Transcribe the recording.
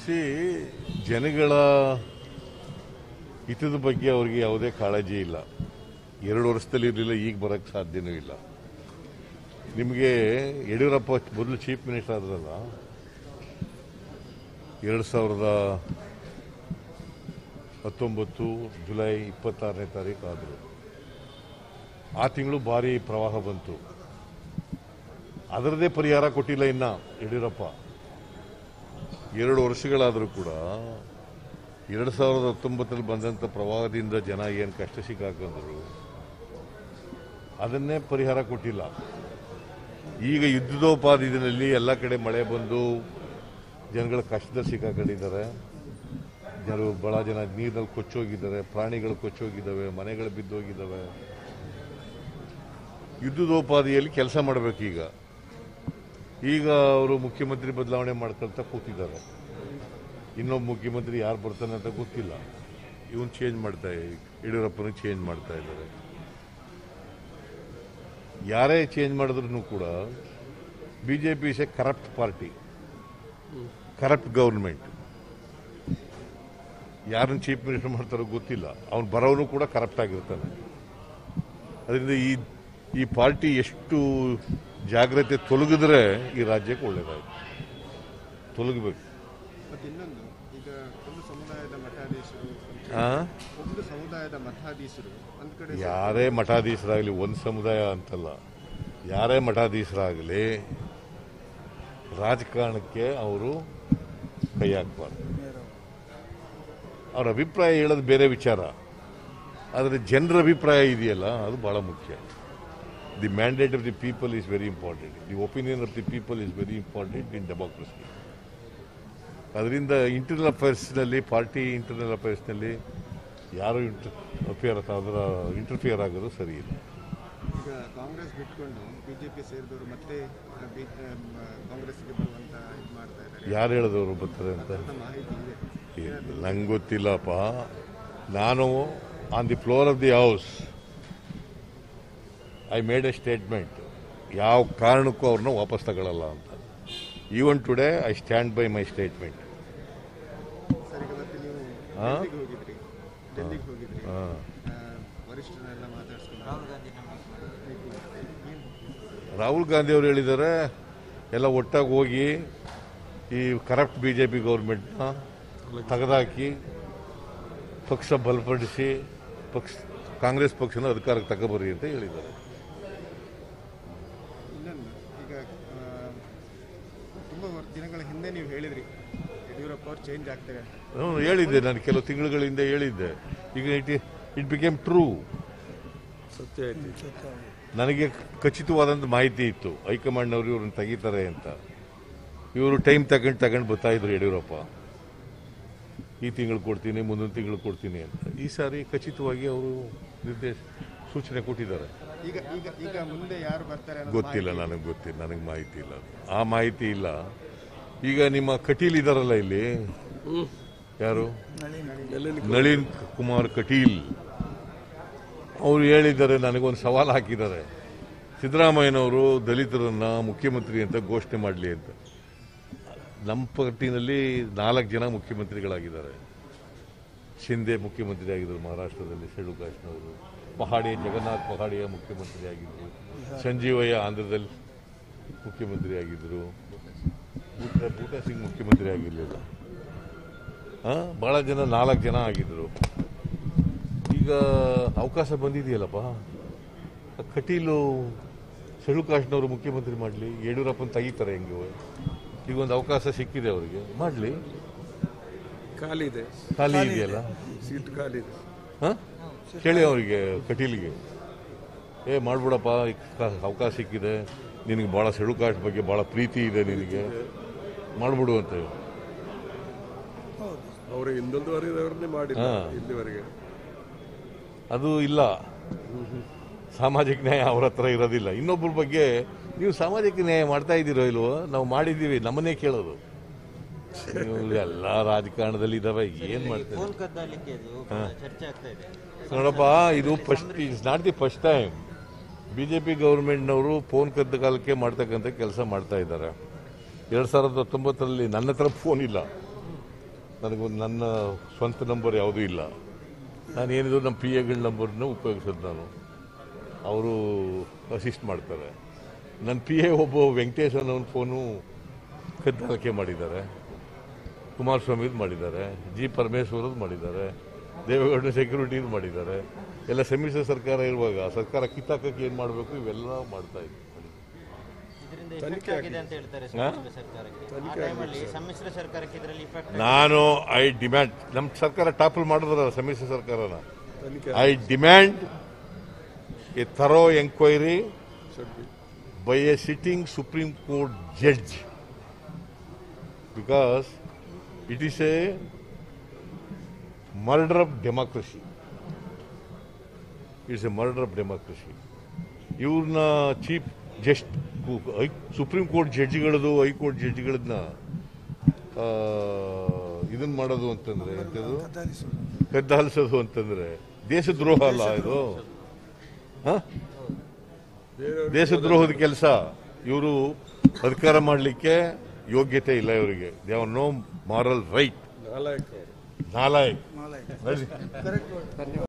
C ಜನಗಳ ಹಿತದ ಬಗ್ಗೆ ಅವ್ರಿಗೆ ಯಾವುದೇ ಕಾಳಜಿ ಇಲ್ಲ ಎರಡು ವರ್ಷದಲ್ಲಿ ಇರಲಿಲ್ಲ ಈಗ ಬರೋಕ್ಕೆ ಸಾಧ್ಯನೂ ಇಲ್ಲ ನಿಮಗೆ ಯಡಿಯೂರಪ್ಪ ಮೊದಲು ಚೀಫ್ ಮಿನಿಸ್ಟರ್ ಆದ್ರಲ್ಲ ಎರಡು ಸಾವಿರದ ಹತ್ತೊಂಬತ್ತು ಜುಲೈ ಇಪ್ಪತ್ತಾರನೇ ತಾರೀಕು ಆದರು ಆ ತಿಂಗಳು ಭಾರಿ ಪ್ರವಾಹ ಬಂತು ಅದರದೇ ಪರಿಹಾರ ಕೊಟ್ಟಿಲ್ಲ ಇನ್ನ ಯಡಿಯೂರಪ್ಪ ಎರಡು ವರ್ಷಗಳಾದರೂ ಕೂಡ ಎರಡು ಸಾವಿರದ ಹತ್ತೊಂಬತ್ತರಲ್ಲಿ ಬಂದಂಥ ಪ್ರವಾಹದಿಂದ ಜನ ಏನು ಕಷ್ಟ ಸಿಕ್ಕಾಕೊಂಡ್ರು ಅದನ್ನೇ ಪರಿಹಾರ ಕೊಟ್ಟಿಲ್ಲ ಈಗ ಯುದ್ಧೋಪಾದಿನಲ್ಲಿ ಎಲ್ಲ ಕಡೆ ಮಳೆ ಬಂದು ಜನಗಳ ಕಷ್ಟದಲ್ಲಿ ಸಿಕ್ಕಾಕೊಂಡಿದ್ದಾರೆ ಜನರು ಬಹಳ ಜನ ನೀರಿನಲ್ಲಿ ಕೊಚ್ಚೋಗಿದ್ದಾರೆ ಪ್ರಾಣಿಗಳು ಕೊಚ್ಚೋಗಿದ್ದಾವೆ ಮನೆಗಳು ಬಿದ್ದೋಗಿದ್ದಾವೆ ಯುದ್ಧದೋಪಾದಿಯಲ್ಲಿ ಕೆಲಸ ಮಾಡಬೇಕು ಈಗ ಈಗ ಅವರು ಮುಖ್ಯಮಂತ್ರಿ ಬದಲಾವಣೆ ಮಾಡ್ಕೊಳ್ತಾ ಕೂತಿದ್ದಾರೆ ಇನ್ನೊಬ್ಬ ಮುಖ್ಯಮಂತ್ರಿ ಯಾರು ಬರ್ತಾನೆ ಅಂತ ಗೊತ್ತಿಲ್ಲ ಇವನ್ ಚೇಂಜ್ ಮಾಡ್ತಾ ಯಡಿಯೂರಪ್ಪನ ಚೇಂಜ್ ಮಾಡ್ತಾ ಇದ್ದಾರೆ ಯಾರೇ ಚೇಂಜ್ ಮಾಡಿದ್ರು ಕೂಡ BJP is a corrupt party corrupt government ಯಾರನ್ನ ಚೀಫ್ ಮಿನಿಸ್ಟರ್ ಮಾಡ್ತಾರೋ ಗೊತ್ತಿಲ್ಲ ಅವ್ನು ಬರೋನು ಕೂಡ ಕರಪ್ಟ್ ಆಗಿರ್ತಾನೆ ಅದರಿಂದ ಈ ಈ ಪಾರ್ಟಿ ಎಷ್ಟು ಜಾಗ್ರತೆ ತೊಲಗಿದ್ರೆ ಈ ರಾಜ್ಯಕ್ಕೆ ಒಳ್ಳೇದಾಯ್ತು ತೊಲಗಬೇಕು ಮತ್ತೆ ಇನ್ನೊಂದು ಈಗ ಒಂದು ಸಮುದಾಯದ ಮಠಾಧೀಶರು ಆ? ಒಂದು ಸಮುದಾಯದ ಮಠಾಧೀಶರು ಒಂದ್ ಕಡೆ ಯಾರೇ ಮಠಾಧೀಶರಾಗಲಿ ಒಂದು ಸಮುದಾಯ ಅಂತಲ್ಲ ಯಾರೇ ಮಠಾಧೀಶರಾಗಲಿ ರಾಜಕಾರಣಕ್ಕೆ ಅವರು ಕೈ ಹಾಕಬಾರ್ದು ಅವ್ರ ಅಭಿಪ್ರಾಯ ಹೇಳೋದು ಬೇರೆ ವಿಚಾರ ಆದರೆ ಜನರ ಅಭಿಪ್ರಾಯ ಇದೆಯಲ್ಲ ಅದು ಬಹಳ ಮುಖ್ಯ the mandate of the people is very important the opinion of the people is very important in democracy ಅದರಿಂದ ಇಂಟರ್ನಲ್ ಅಫೇರ್ಸ್ನಲ್ಲಿ ಪಾರ್ಟಿ ಇಂಟರ್ನಲ್ ಅಫೇರ್ಸ್ನಲ್ಲಿ ಯಾರು ಅಫೇರ್ ಅದರ ಇಂಟರ್ಫಿಯರ್ ಆಗೋದು ಸರಿ ಇಲ್ಲ ಈಗ ಕಾಂಗ್ರೆಸ್ ಬಿಟ್ಕೊಂಡು ಬಿಜೆಪಿ ಸೇರಿದವರು ಮತ್ತೆ ಆ, ಬಿ- ಆ, ಮ- ಕಾಂಗ್ರೆಸ್ಗೆ ಬರುವಂತ ಇದು ಮಾಡ್ತಾ ಇದ್ದಾರೆ ಯಾರು ಹೇಳಿದವರು ಬರ್ತಾರೆ ಅಂತ ಅಂತ ಮಾಹಿತಿ ಇದೆ ನಂಗೆ ಗೊತ್ತಿಲ್ಲಪ್ಪ ನಾನು on the floor of the house I made a statement ಯಾವ ಕಾರಣಕ್ಕೂ ಅವ್ರನ್ನ ವಾಪಸ್ ತಗೊಳ್ಳಲ್ಲ ಅಂತ even today I stand by my statement sir ಈಗ ಮತ್ತೆ ನೀವು ಆ? ಡೆಲ್ಲಿಗೆ ಹೋಗಿದ್ರಿ ಡೆಲ್ಲಿಗೆ ಹೋಗಿದ್ರಿ ಆ, ವರಿಷ್ಠರನ್ನೆಲ್ಲ ಮಾತಾಡ್ಸ್ಕೊಂಡು ರಾಹುಲ್ ಗಾಂಧಿ ಅವರು ಹೇಳಿದ್ದಾರೆ ಎಲ್ಲ ಒಟ್ಟಾಗಿ ಹೋಗಿ ಈ ಕರಪ್ಟ್ ಬಿ ಜೆ ಪಿ ಗೌರ್ಮೆಂಟ್ನ ತೆಗೆದಾಕಿ ಪಕ್ಷ ಬಲಪಡಿಸಿ ಪಕ್ಷ ಕಾಂಗ್ರೆಸ್ ಪಕ್ಷನ ಅಧಿಕಾರಕ್ಕೆ ತಗೋಬರ್ರಿ ಅಂತ ಹೇಳಿದ್ದಾರೆ ಇನ್ನೊಂದು ಈಗ ಆ, ತುಂಬಾ ವರ್- ದಿನಗಳ ಹಿಂದೆ ನೀವು ಹೇಳಿದ್ರಿ ಯಡಿಯೂರಪ್ಪ ಅವ್ರು ಚೇಂಜ್ ಆಗ್ತಾರೆ ನಾನು ಹೇಳಿದ್ದೆ ನಾನು ಕೆಲವು ತಿಂಗಳುಗಳ ಹಿಂದೆ ಹೇಳಿದ್ದೆ ಈಗ ಇಟ್ ಇಟ್ ಬಿಕೇಮ್ ಟ್ರೂ ಸತ್ಯ ಐತಿ ನನಗೆ ಖಚಿತವಾದಂಥ ಮಾಹಿತಿ ಇತ್ತು ಹೈಕಮಾಂಡ್ನವರು ಇವ್ರನ್ನ ತೆಗಿತಾರೆ ಅಂತ ಇವರು ಟೈಮ್ ತಗೊಂಡು ತಗೊಂಡು ಬರ್ತಾ ಇದ್ರು ಯಡಿಯೂರಪ್ಪ ಈ ತಿಂಗಳು ಕೊಡ್ತೀನಿ ಮುಂದಿನ ತಿಂಗಳು ಕೊಡ್ತೀನಿ ಅಂತ ಈ ಸಾರಿ ಖಚಿತವಾಗಿ ಅವರು ನಿರ್ದೇಶ ಸೂಚನೆ ಕೊಟ್ಟಿದ್ದಾರೆ ಈಗ ಈಗ ಈಗ ಮುಂದೆ ಯಾರು ಬರ್ತಾರೆ ಅನ್ನೋದು ಗೊತ್ತಿಲ್ಲ ನನಗೆ ಗೊತ್ತಿಲ್ಲ ನನಗೆ ಮಾಹಿತಿ ಇಲ್ಲ ಆ ಮಾಹಿತಿ ಇಲ್ಲ ಈಗ ನಿಮ್ಮ ಕಟೀಲ್ ಇದಾರಲ್ಲ ಇಲ್ಲಿ ಯಾರು ನಳಿನ್ ಕುಮಾರ್ ಕಟೀಲ್ ಅವರು ಹೇಳಿದ್ದಾರೆ ನನಗೊಂದು ಸವಾಲು ಹಾಕಿದ್ದಾರೆ ಸಿದ್ದರಾಮಯ್ಯನವರು ದಲಿತರನ್ನ ಮುಖ್ಯಮಂತ್ರಿ ಅಂತ ಘೋಷಣೆ ಮಾಡಲಿ ಅಂತ ನಮ್ಮ ಪಾರ್ಟಿನಲ್ಲಿ ನಾಲ್ಕು ಜನ ಮುಖ್ಯಮಂತ್ರಿಗಳಾಗಿದ್ದಾರೆ ಶಿಂದೆ ಮುಖ್ಯಮಂತ್ರಿ ಆಗಿದ್ದರು ಮಹಾರಾಷ್ಟ್ರದಲ್ಲಿ ಷೆಡುಕಾಶ್ನವರು ಪಹಾಡಿ ಜಗನ್ನಾಥ್ ಪಹಾಡಿಯ ಮುಖ್ಯಮಂತ್ರಿ ಆಗಿದ್ದರು ಸಂಜೀವಯ್ಯ ಆಂಧ್ರದಲ್ಲಿ ಮುಖ್ಯಮಂತ್ರಿ ಆಗಿದ್ದರು ಬೂಟ ಬೂಟ ಸಿಂಗ್ ಮುಖ್ಯಮಂತ್ರಿ ಆಗಿರಲಿಲ್ಲ ಬಹಳ ಜನ ನಾಲ್ಕು ಜನ ಆಗಿದ್ದರು ಈಗ ಅವಕಾಶ ಬಂದಿದೆಯಲ್ಲಪ್ಪ ಆ ಕಟೀಲು ಷೆಡುಕಾಶ್ನವರು ಮುಖ್ಯಮಂತ್ರಿ ಮಾಡಲಿ ಯಡಿಯೂರಪ್ಪನ ತೆಗಿತಾರೆ ಹೆಂಗೆ ಈಗ ಒಂದು ಅವಕಾಶ ಸಿಕ್ಕಿದೆ ಅವರಿಗೆ ಮಾಡಲಿ ಖಾಲಿ ಇದೆ ಖಾಲಿ ಇದೆಯಲ್ಲ ಸೀಟ್ ಖಾಲಿ ಇದೆ ಹ? ಕೇಳಿ ಅವರಿಗೆ ಕಟೀಲ್ಗೆ ಏ ಮಾಡ್ಬಿಡಪ್ಪ ಈ ಕ- ಅವಕಾಶ ಸಿಕ್ಕಿದೆ ನಿನಗೆ ಭಾಳ ಸೆಡುಕಾಟ್ ಬಗ್ಗೆ ಭಾಳ ಪ್ರೀತಿ ಇದೆ ನಿನಗೆ ಮಾಡ್ಬಿಡು ಅಂತ ಹೇಳಿ. ಅವರು ಹಿಂದೊಂದುವರೆದವ್ರನ್ನೇ ಮಾಡಿಲ್ಲ ಹಾ. ಇಲ್ಲಿವರೆಗೆ ಅದು ಇಲ್ಲ ಸಾಮಾಜಿಕ ನ್ಯಾಯ ಅವ್ರ ಹತ್ರ ಇರೋದಿಲ್ಲ ಇನ್ನೊಬ್ಬರ ಬಗ್ಗೆ ನೀವು ಸಾಮಾಜಿಕ ನ್ಯಾಯ ಮಾಡ್ತಾ ಇದ್ದೀರೋ ಇಲ್ವೋ ನಾವು ಮಾಡಿದ್ದೀವಿ ನಮ್ಮನ್ನೇ ಕೇಳೋದು ನೀವು ಎಲ್ಲ ರಾಜಕಾರಣದಲ್ಲಿ ಇದಾವೆ ಏನ್ ಮಾಡ್ತಾರೆ ಫೋನ್ ಕದ್ದಾಲಿಕ್ಕೆ ಅದು ಚರ್ಚೆ ಆಗ್ತಾ ಇದೆ ನೋಡಪ್ಪ ಇದು first it's not the first time BJP ಗೌರ್ಮೆಂಟ್ನವರು ಫೋನ್ ಕದ್ದ ಕಾಲಕ್ಕೆ ಮಾಡ್ತಕ್ಕಂಥ ಕೆಲಸ ಮಾಡ್ತಾ ಇದ್ದಾರೆ ಎರಡು ಸಾವಿರದ ಹತ್ತೊಂಬತ್ತರಲ್ಲಿ ನನ್ನ ಹತ್ರ ಫೋನ್ ಇಲ್ಲ ನನಗೊಂದು ನನ್ನ ಸ್ವಂತ ನಂಬರ್ ಯಾವುದೂ ಇಲ್ಲ ನಾನು ಏನಿದ್ರು ನಮ್ಮ ಪಿ ಎಗಳ ನಂಬರ್ನ ಉಪಯೋಗಿಸೋದು ನಾನು ಅವರು ಅಸಿಸ್ಟ್ ಮಾಡ್ತಾರೆ ನನ್ನ ಪಿ ಎ ಒಬ್ಬ ವೆಂಕಟೇಶ್ ಅನ್ನೋ ಒಂದು ಫೋನು ಕದ್ದಾಲಿಕೆ ಮಾಡಿದ್ದಾರೆ ಕುಮಾರಸ್ವಾಮಿದು ಮಾಡಿದ್ದಾರೆ ಜಿ ಪರಮೇಶ್ವರದ್ದು ಮಾಡಿದ್ದಾರೆ ದೇವೇಗೌಡ ಸೆಕ್ಯೂರಿಟಿದು ಮಾಡಿದ್ದಾರೆ ಎಲ್ಲ ಸಮ್ಮಿಶ್ರ ಸರ್ಕಾರ ಇರುವಾಗ ಆ ಸರ್ಕಾರ ಕಿತ್ತಾಕಕ್ಕೆ ಏನು ಮಾಡಬೇಕು ಇವೆಲ್ಲ ಮಾಡ್ತಾ ಇದ್ವಿ ಇದರಿಂದ ಇಫೆಕ್ಟ್ ಆಗಿದೆ ಅಂತ ಹೇಳ್ತಾರೆ ಸಮ್ಮಿಶ್ರ ಸರ್ಕಾರಕ್ಕೆ ಆ ಟೈಮಲ್ಲಿ ಸಮ್ಮಿಶ್ರ ಸರ್ಕಾರಕ್ಕೆ ಇದರಲ್ಲಿ ಇಫೆಕ್ಟ್ ನಾನು ಐ ಡಿಮ್ಯಾಂಡ್ ನಮ್ಮ ಸರ್ಕಾರ ಟಾಪಲ್ ಮಾಡಿದ್ರಲ್ಲ ಸಮ್ಮಿಶ್ರ ಸರ್ಕಾರನ ತನಿಖೆ I demand a thorough enquiry should be. by a sitting Supreme Court judge because it is a murder of democracy. It's a murder of democracy. ಇವ್ರನ್ನ ಚೀಫ್ ಜಸ್ಟ್ ಸುಪ್ರೀಂ ಕೋರ್ಟ್ ಜಡ್ಜಿಗಳದು high court ಜಡ್ಜಿಗಳನ್ನ ಇದನ್ನ ಮಾಡೋದು ಅಂತಂದ್ರೆ ಎಂಥದ್ದು ಕದ್ದಾಲಿಸೋದು ಅಂತಂದ್ರೆ ದೇಶದ್ರೋಹ ಅಲ್ಲ ಇದು ಹಾ ಬೇರೆಯವ್ರಿಗೆ ದೇಶದ್ರೋಹದ ಕೆಲಸ ಇವರು ಅಧಿಕಾರ ಮಾಡಲಿಕ್ಕೆ ಯೋಗ್ಯತೆ ಇಲ್ಲ ಇವರಿಗೆ they are no moral right ನಾಲಾಯಕ್ ಅವರು ನಾಲಾಯಕ್